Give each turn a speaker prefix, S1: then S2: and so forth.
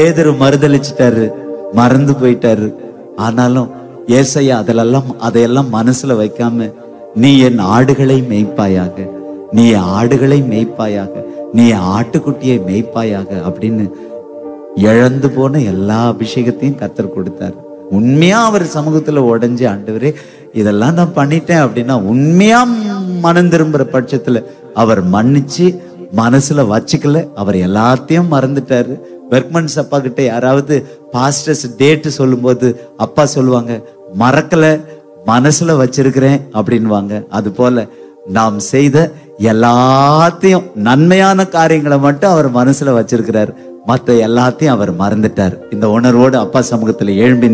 S1: பேதரு மறுதளிச்சிட்டாரு மறந்து போயிட்டாரு ஆனாலும் ஏசையா அதிலெல்லாம் அதையெல்லாம் மனசுல வைக்காம நீ என் ஆடுகளை மேய்ப்பாயாக நீ என் ஆடுகளை மேய்ப்பாயாக நீ என் ஆட்டுக்குட்டியை மேய்ப்பாயாக அப்படின்னு இழந்து போன எல்லா அபிஷேகத்தையும் கத்தர் கொடுத்தாரு உண்மையா அவர் சமூகத்துல உடைஞ்சு ஆண்டவரே இதெல்லாம் நான் பண்ணிட்டேன் அப்படின்னா உண்மையா மனம் திரும்புற பட்சத்துல அவர் மன்னிச்சு மனசுல வச்சுக்கல அவர் எல்லாத்தையும் மறந்துட்டாரு பெர்க்மன்ஸ் அப்பா கிட்ட யாராவது பாஸ்டர்ஸ் டேட்டு சொல்லும்போது அப்பா சொல்லுவாங்க மறக்கல மனசுல வச்சிருக்கிறேன் அப்படின்வாங்க அது போல நாம் செய்த எல்லாத்தையும் நன்மையான காரியங்களை மட்டும் அவர் மனசுல வச்சிருக்கிறார் மத்த எல்லாத்தையும் அவர் மறந்துட்டார் இந்த உணர்வோடு அப்பா சமூகத்துல எழும்பி